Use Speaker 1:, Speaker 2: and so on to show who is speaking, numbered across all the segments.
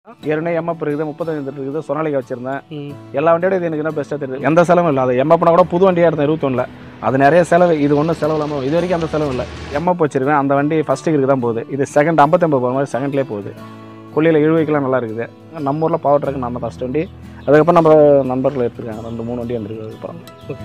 Speaker 1: ஏற்கனவே எம்எப் இருக்குது முப்பத்தஞ்சு இருக்குது சொனாலிக்கா வச்சிருந்தேன்
Speaker 2: ம்.
Speaker 1: எல்லா வண்டியோட இது எனக்கு என்ன பெஸ்ட்டாக தெரியுது எந்த செலவும் இல்லை அது எம்எப்னா கூட புது வண்டியாக இருந்தேன் இருபத்தொன்னில் அது நிறைய செலவு இது ஒன்றும் செலவு இல்லாமல் இது வரைக்கும் அந்த செலவு இல்லை எம்எப் வச்சிருக்கேன் அந்த வண்டி ஃபஸ்ட்டு இருக்கு தான் போகுது இது செகண்ட் ஐம்பத்தொம்பது போகிற மாதிரி செகண்ட்லேயே போகுது கொல்லியில் இழுவைக்கெல்லாம் நல்லா இருக்குது நம்ம ஊரில் பவர் ட்ரக் நான் தான் ஃபஸ்ட் வண்டி அதுக்கப்புறம் நம்ம நண்பர்கள் எடுத்துருக்காங்க ரெண்டு மூணு வண்டி வந்துருக்கு அதுக்கப்புறம்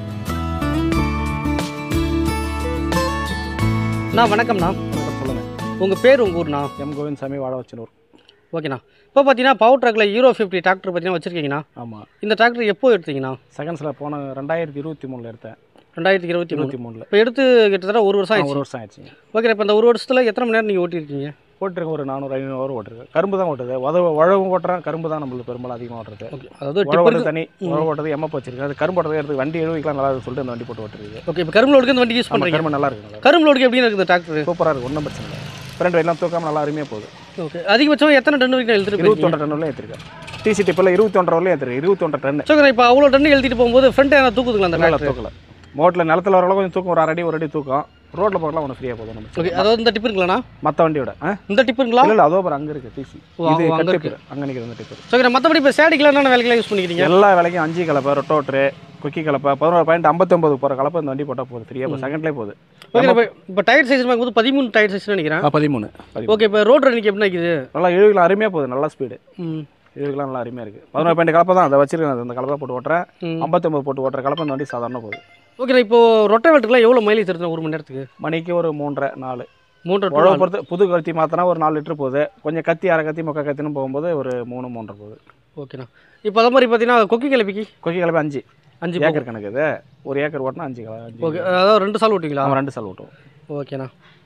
Speaker 2: அண்ணா வணக்கம்ண்ணா
Speaker 1: சொல்லுங்கள்
Speaker 2: உங்கள் பேர் உங்கள் ஊர்ண்ணா
Speaker 1: எம் கோவிந்த் சாமி வாழ வச்சனூர்
Speaker 2: ஓகேண்ணா இப்போ பார்த்தீங்கன்னா பவர் ட்ரக்கில் ஹீரோ ஃபிஃப்டி டிராக்டர் பார்த்தீங்கன்னா வச்சுருக்கீங்கண்ணா
Speaker 1: ஆமாம்
Speaker 2: இந்த டிராக்டர் எப்போ எடுத்தீங்கண்ணா
Speaker 1: செகண்ட்ஸில் போன ரெண்டாயிரத்தி இருபத்தி மூணில் எடுத்தேன்
Speaker 2: ரெண்டாயிரத்தி இருபத்தி மூணு
Speaker 1: இருபத்தி மூணில்
Speaker 2: இப்போ எடுத்து கிட்டத்தட்ட ஒரு வருஷம் ஆயிடுச்சு
Speaker 1: ஒரு வருஷம் ஆயிடுச்சு
Speaker 2: ஓகே இப்போ இந்த ஒரு வருஷத்தில் எத்தனை மணி நேரம் நீங்கள் ஓட்டியிருக்கீங்க
Speaker 1: ஓட்டிருக்கேன் ஒரு நானூறு ஐநூறு ஹவர் ஓட்டிருக்கேன் கரும்பு தான் ஓட்டுது உதவ உழவும் ஓட்டுறேன் கரும்பு தான் நம்மளுக்கு பெரும்பாலும் அதிகமாக ஓட்டுறது
Speaker 2: ஓகே அதாவது
Speaker 1: உழவு
Speaker 2: டிப்பர்
Speaker 1: ஓட்டுறது தனி உழவு ஓட்டுறது எம்ம வச்சிருக்கேன் அது கரும்பு ஓட்டுறது எடுத்து வண்டி எழுவிக்கலாம் நல்லா இருக்குன்னு சொல்லிட்டு அந்த வண்டி போட்டு ஓட்டுறது
Speaker 2: ஓகே இப்போ கரும்பு லோடுக்கு இந்த வண்டி யூஸ்
Speaker 1: ஆமா,
Speaker 2: பண்ணுறீங்க
Speaker 1: கரும்பு நல்லா இருக்கு நல்லா
Speaker 2: கரும்பு லோடுக்கு எப்படி இருக்குது டிராக்டர்
Speaker 1: சூப்பராக இருக்கு ஒன்றும் பிரச்சனை இல்லை ஃப்ரெண்ட் எல்லாம் தூக்காம நல்லா அருமையாக போகுது
Speaker 2: ஓகே அதிகபட்சம் எத்தனை டன் வரைக்கும் எழுதிட்டு
Speaker 1: இருபத்தி
Speaker 2: போயிருக்கீங்க
Speaker 1: ஒன்றரை டன்னுலையும் ஏற்றிருக்கேன் டிசி டிப்பில் இருபத்தி ஒன்றரை வரலையும் ஏற்றிருக்கு இருபத்தி ஒன்றரை டன்
Speaker 2: ஸோ இப்போ அவ்வளோ டன் எழுதிட்டு போகும்போது ஃப்ரண்ட் என்ன தூக்குதுங்களா அந்த
Speaker 1: நல்லா
Speaker 2: டிராக்டர்
Speaker 1: தூக்கல மோட்டில் நிலத்துல வரலாம் கொஞ்சம் தூக்கம் ஒரு அரை அடி ஒரு அடி தூக்கம் ரோட்டில் போகலாம் ஒன்று ஃப்ரீயாக போதும்
Speaker 2: ஓகே
Speaker 1: நம்ம
Speaker 2: அதாவது இந்த டிப்பருங்களாண்ணா
Speaker 1: மற்ற வண்டியோட ஆ
Speaker 2: இந்த டிப்பருங்களா
Speaker 1: இல்லை இல்லை அதோ பாரு அங்கே இருக்குது டிசி
Speaker 2: ஓ,
Speaker 1: இது
Speaker 2: அங்க
Speaker 1: கட்டு
Speaker 2: இருக்கு.
Speaker 1: அங்கே நிற்கிது அந்த டிப்பர்
Speaker 2: ஸோ மற்றபடி இப்போ சேடிக்கெலாம் என்னென்ன வேலைக்கெல்லாம் யூஸ் பண்ணிக்கிறீங்க
Speaker 1: எல்லா வேலைக்கும் அஞ்சு கலப்பை ரொட்டோட்ரு குக்கி கலப்பை பதினோரு பாயிண்ட் ஐம்பத்தொம்பது போகிற கலப்பை இந்த வண்டி போட்டால் போகுது ஃப்ரீயாக இப்போ செகண்ட்லேயே போகுது
Speaker 2: ஓகே இப்போ இப்போ டயர் சைஸ் பார்க்கும்போது பதிமூணு டயர் சைஸ் நினைக்கிறேன்
Speaker 1: ஆ, பதிமூணு பதிமூணு
Speaker 2: ஓகே இப்போ ரோட் ரன்னிங் எப்படி நிற்குது
Speaker 1: நல்லா இழுக்கலாம் அருமையாக போகுது நல்லா ஸ்பீடு
Speaker 2: ம்
Speaker 1: இழுக்கலாம் நல்லா அருமையாக இருக்குது பதினோரு பாயிண்ட் கலப்பை தான் அதை வச்சிருக்கேன் அந்த கலப்பை போட்டு ஓட்டுறேன்
Speaker 2: ம்.
Speaker 1: ஐம்பத்தொம்பது போட்டு ஓட்டுற கலப்பை இந்த வண்டி சாதாரண போகுது
Speaker 2: ஓகே இப்போ ரொட்டவேட்டுக்குலாம் எவ்வளோ மைலேஜ் தருது ஒரு மணி நேரத்துக்கு
Speaker 1: மணிக்கு ஒரு மூன்றரை நாலு
Speaker 2: மூன்றரை to
Speaker 1: உழவு
Speaker 2: நாலு.
Speaker 1: பொறுத்து புது கத்தி மாற்றினா ஒரு நாலு லிட்டர் போகுது கொஞ்சம் கத்தி அரை கத்தி முக்கா கத்தின்னு போகும்போது ஒரு மூணு மூன்றரை போகுது
Speaker 2: ஓகேண்ணா இப்போ அதே மாதிரி பார்த்தீங்கன்னா கொக்கி கிளப்பிக்கு
Speaker 1: கொக்கி கலப்பை அஞ்சு
Speaker 2: அஞ்சு போகும்.
Speaker 1: ஏக்கர் கணக்கு இது ஒரு ஏக்கர் ஓட்டினா அஞ்சு கல அஞ்சு
Speaker 2: ஓகே அதாவது ரெண்டு சால் ஓட்டுவீங்களா
Speaker 1: ஆமாம் ரெண்டு சால் ஓட்டுவோம்
Speaker 2: ஓகேண்ணா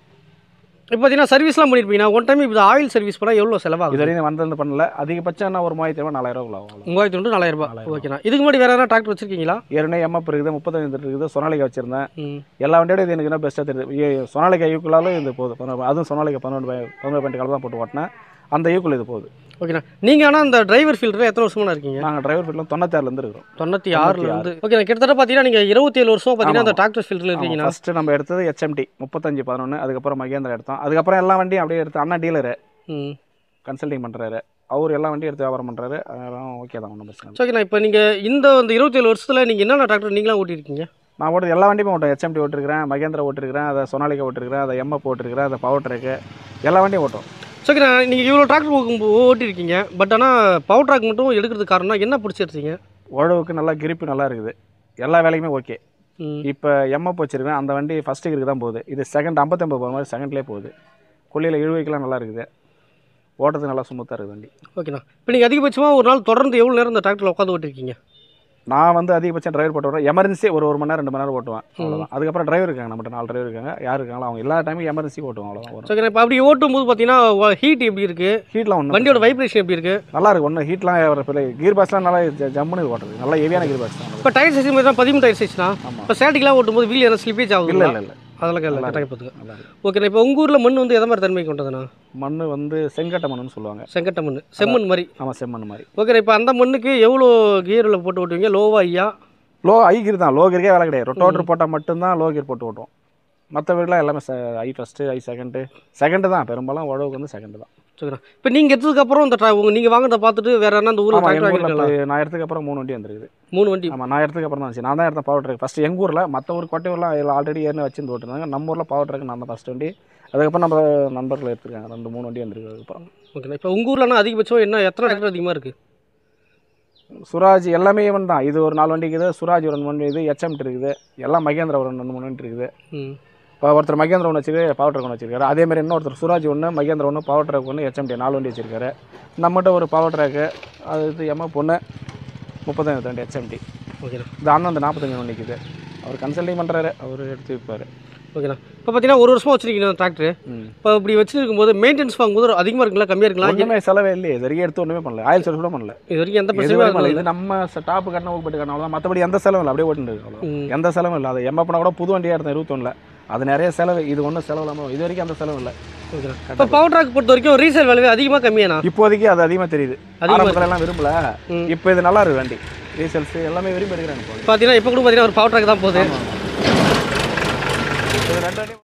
Speaker 2: இப்போ பார்த்தீங்கன்னா சர்வீஸ்லாம் பண்ணியிருப்பீங்கன்னா ஒன் டைம் இப்போ ஆயில் சர்வீஸ் பண்ணால் எவ்வளோ
Speaker 1: இது
Speaker 2: செலவாகுது
Speaker 1: வரையும் வந்தது பண்ணல அதிகபட்சம் என்ன ஒரு மூவாயிரத்தி ரூபா நாலாயிரம் ரூபா ஆகும்
Speaker 2: மூவாயிரத்தி ரெண்டு நாலாயிரம் ரூபாய்
Speaker 1: நாலாயிரம்
Speaker 2: ஓகேண்ணா இதுக்கு முன்னாடி வேறு எதனா டிராக்டர் வச்சிருக்கீங்களா
Speaker 1: ஏற்கனவே எம்எப் இருக்குது முப்பத்தஞ்சு இருக்குது சொனாலிக்கா வச்சிருந்தேன்
Speaker 2: ம்
Speaker 1: எல்லா வண்டியோட இது எனக்கு என்ன பெஸ்ட்டாக தெரியுது ஏ- சொனாலிக்கா யூக்குலாலும் இது போகுது பதினொரு- அதுவும் சொனாலிக்கா பதினொன்று பை- பதினொரு பாயிண்ட் கலர் தான் போட்டு ஓட்டினேன் அந்த யூக்குல இது போகுது
Speaker 2: ஓகேண்ணா நீங்கள் ஆனால் அந்த டிரைவர் ஃபீல்டில் எத்தனை வருஷமா இருக்கீங்க
Speaker 1: நாங்கள் டிரைவர் ஃபீல்டில் தொண்ணூத்தாறுலேருந்து இருக்கிறோம்
Speaker 2: தொண்ணூற்றி ஆறில் இருந்து ஓகே கிட்டத்தட்ட பார்த்தீங்கன்னா நீங்கள் இருபத்தேழு வருஷம் பார்த்தீங்கன்னா அந்த டிராக்டர் ஃபீல்டில் இருக்கீங்கன்னா
Speaker 1: ஃபஸ்ட்டு நம்ம எடுத்தது ஹெச்எம்டி முப்பத்தஞ்சு பதினொன்று அதுக்கப்புறம் மகேந்திரா எடுத்தோம் அதுக்கப்புறம் எல்லா வண்டியும் அப்படியே எடுத்து அண்ணா டீலரு
Speaker 2: ம்
Speaker 1: கன்சல்டிங் பண்ணுறாரு அவர் எல்லா வண்டியும் எடுத்து வியாபாரம் பண்ணுறாரு அதெல்லாம் ஓகே தான் ஒன்றும் பிரச்சனை இல்லை.
Speaker 2: ஸோ ஓகேண்ணா இப்போ நீங்கள் இந்த அந்த இருபத்தேழு வருஷத்தில் நீங்கள் என்னென்ன டிராக்டர் நீங்களாம் ஓட்டியிருக்கீங்க
Speaker 1: நான் ஓட்டு எல்லா வண்டியுமே ஓட்டுவேன் ஹெச்எம்டி ஓட்டிருக்கிறேன் மகேந்திரா ஓட்டிருக்கிறேன் அதை சொனாலிக்கா ஓட்டிருக்கிறேன் அதை எம்எப் ஓட்டிருக்கிறேன் அதை பவர் ட்ரக்கு எல்லா வண்டியும் ஓட்டும்
Speaker 2: ஸோ ஓகேண்ணா நீங்கள் இவ்வளோ டிராக்டர் ஓட்டியிருக்கீங்க பட் ஆனால் பவர் ட்ராக் மட்டும் எடுக்கிறதுக்கு காரணம் என்ன பிடிச்சி எடுத்தீங்க
Speaker 1: உழவுக்கு நல்லா கிரிப்பு நல்லா இருக்குது எல்லா வேலைக்குமே ஓகே
Speaker 2: ம்
Speaker 1: இப்போ எம்எப் வச்சிருக்கேன் அந்த வண்டி ஃபஸ்ட்டு இருக்கு தான் போகுது இது செகண்ட் ஐம்பத்தொம்பது போகிற மாதிரி செகண்ட்லேயே போகுது கொல்லியில் இழுவைக்கெல்லாம் நல்லா இருக்குது ஓட்டுறதுக்கு நல்லா ஸ்மூத்தாக இருக்குது வண்டி
Speaker 2: ஓகேண்ணா இப்போ நீங்கள் அதிகபட்சமாக ஒரு நாள் தொடர்ந்து எவ்வளோ நேரம் இந்த டிராக்டரில் உட்காந்து ஓட்டிருக்கீங்க
Speaker 1: நான் வந்து அதிகபட்சம் டிரைவர் போட்டு வரேன் எமர்ஜென்சி ஒரு ஒரு மணி நேரம் ரெண்டு மணி நேரம் ஓட்டுவேன் அவ்வளோதான் அதுக்கப்புறம் டிரைவர் இருக்காங்க நம்மகிட்ட நாலு டிரைவர் இருக்காங்க யார் இருக்காங்களோ அவங்க எல்லா டைமும் எமர்ஜென்சி ஓட்டுவோம் அவ்வளோதான்
Speaker 2: ஸோ
Speaker 1: வரும்
Speaker 2: ஓகேண்ணா இப்போ அப்படி ஓட்டும் போது பார்த்தீங்கன்னா ஹீட் எப்படி இருக்குது
Speaker 1: ஹீட்லாம் ஒன்று
Speaker 2: வண்டியோட வைப்ரேஷன் எப்படி இருக்குது
Speaker 1: நல்லா இருக்கு ஒன்று ஹீட்லாம் வர கீர் பாக்ஸ்லாம் நல்லா ஜ- ஜம்முன்னு ஓட்டுறது நல்லா ஹெவியான கீர் பாக்ஸ் தான்
Speaker 2: இப்போ டயர் சைஸ் மாதிரி தான் பதிமூணு டயர் சைஸ்னா
Speaker 1: ஆமாம்
Speaker 2: இப்போ ஸ்டாட்டிக்லாம் ஓட்டும்போது வீல் எதனா ஸ்லிப்பேஜ் ஆகுது
Speaker 1: இல்லை இல்லை இல்லை
Speaker 2: அதெல்லாம்
Speaker 1: நல்லா
Speaker 2: கரெக்டாக பார்த்துக்க
Speaker 1: நல்லா இருக்கு
Speaker 2: ஓகேண்ணா இப்போ உங்கள் ஊரில் மண் வந்து எதை மாதிரி தன்மை கொண்டதுண்ணா
Speaker 1: மண் வந்து செங்கட்ட மண்ணுன்னு சொல்லுவாங்க
Speaker 2: செங்கட்ட மண் செம்மண் மாதிரி
Speaker 1: ஆமாம் செம்மண் மாதிரி
Speaker 2: ஓகே இப்போ அந்த மண்ணுக்கு எவ்வளோ கியரில் போட்டு ஓட்டுவீங்க லோவா ஐயா
Speaker 1: லோ ஐ கீர் தான் லோ கீருக்கே வேலை கிடையாது ரொட்டோட்டர் போட்டால் மட்டும்தான் லோ கீர் போட்டு ஓட்டுவோம் மற்றபடிலாம் எல்லாமே ச- I first I second second தான் பெரும்பாலும் உழவுக்கு வந்து செகண்டு தான்
Speaker 2: சரிண்ணா இப்போ நீங்கள் எடுத்ததுக்கப்புறம் இந்த tra- உங்க நீங்கள் வாங்கினதை பார்த்துட்டு வேற என்ன அந்த ஊரில்
Speaker 1: ஆமாம்
Speaker 2: டிராக்டர்
Speaker 1: எங்கள் ஊரில்
Speaker 2: வாங்கிருக்கலாம்
Speaker 1: இப்போ நான் எடுத்ததுக்கு அப்புறம் மூணு வண்டி வந்துருக்குது
Speaker 2: மூணு வண்டி
Speaker 1: ஆமாம் நான் எடுத்ததுக்கு அப்புறம் தான் வந்துச்சு நான் தான் எடுத்தேன் பவர் ட்ரக் ஃபஸ்ட்டு எங்கள் ஊரில் மற்ற ஊர் கொட்டையூர்லாம் இதில் ஆல்ரெடி ஏறின வச்சு ஓட்டுருந்தாங்க நம்ம ஊரில் பவர் ட்ரக் நான் தான் ஃபஸ்ட் வண்டி அதுக்கப்புறம் நம்ம நண்பர்கள் எடுத்துருக்காங்க ரெண்டு மூணு வண்டி வந்துருக்கு அதுக்கப்புறம்
Speaker 2: ஓகேண்ணா இப்போ உங்கள் ஊரில் அதிகபட்சம் என்ன எத்தனை டிராக்டர் அதிகமாக இருக்குது
Speaker 1: சுராஜ் எல்லாமே இவன் தான் இது ஒரு நாலு வண்டி இருக்குது சுராஜ் ஒரு ரெண்டு வண்டி இது ஹெச்எம்டி இருக்குது எல்லாம் மகேந்திரா ஒரு ரெண்டு மூணு வண்டி இருக்குது
Speaker 2: ம்
Speaker 1: இப்போ ஒருத்தர் மகேந்திரா ஒன்று வச்சிருக்கு பவர் ட்ரக் ஒன்று வச்சிருக்காரு அதே மாதிரி இன்னொருத்தர் சுராஜ் ஒன்று மகேந்திரா ஒன்று பவர் ட்ரக் ஒன்று ஹெச்எம்டி நாலு வண்டி வச்சிருக்காரு நம்மகிட்ட ஒரு பவர் ட்ரக்கு அது இது எம்எஃப் ஒன்று முப்பத்தஞ்சு ரெண்டு ஹெச்எம்டி
Speaker 2: ஓகேண்ணா
Speaker 1: இது அண்ணன் அந்த நாற்பத்தஞ்சு ஒன்று நிற்குது அவர் கன்சல்டிங் பண்ணுறாரு அவர் எடுத்து வைப்பார்
Speaker 2: ஓகேண்ணா இப்போ பார்த்தீங்கன்னா ஒரு வருஷமாக வச்சிருக்கீங்க டிராக்டர்
Speaker 1: ம்
Speaker 2: இப்போ இப்படி வச்சிருக்கும் போது மெயின்டெனன்ஸ் வாங்கும்போது அதிகமாக இருக்குங்களா கம்மியாக இருக்கலாம்
Speaker 1: ஒன்றுமே செலவே இல்லையே இது வரைக்கும் எடுத்து ஒன்றுமே பண்ணல ஆயில் சர்வீஸ் கூட பண்ணல
Speaker 2: இது வரைக்கும் எந்த
Speaker 1: எது
Speaker 2: பிரச்சனையும்
Speaker 1: வரைக்கும் பண்ணல.
Speaker 2: இல்லை
Speaker 1: இது நம்ம டாப்பு கட்டணம் ஊக்கப்பட்டு கட்டணம் அவ்வளோதான் மற்றபடி எந்த செலவும் இல்லை அப்படியே ஓட்டுட்டு இருக்கு அவ்வளோ
Speaker 2: ம்
Speaker 1: எந்த செலவும் இல்லை அது எம்எப்னா கூட புது வண்டியாக இருந்தேன் இருபத்தொன்னில் அது நிறைய செலவு இது ஒன்றும் செலவு இல்லாமல் இது வரைக்கும் அந்த செலவு இல்லை
Speaker 2: ஓகேண்ணா இப்போ பவர் ட்ராக் பொறுத்த வரைக்கும் ரீசேல் வேல்யூ அதிகமாக கம்மியாண்ணா
Speaker 1: இப்போதைக்கு அது அதிகமாக தெரியுது
Speaker 2: அதிகமாக
Speaker 1: ஆரம்பத்துல எல்லாம் விரும்பல
Speaker 2: ம்.
Speaker 1: இப்போ இது நல்லா இருக்கு வண்டி ரீசேல்ஸ் எல்லாமே விரும்பி எடுக்கிறாங்க இப்போ
Speaker 2: பார்த்தீங்கன்னா இப்போ கூட பார்த்தீங்கன்னா ஒரு பவர் ட்ராக் தான் போகுது
Speaker 1: இது ரெண்டு வண்டி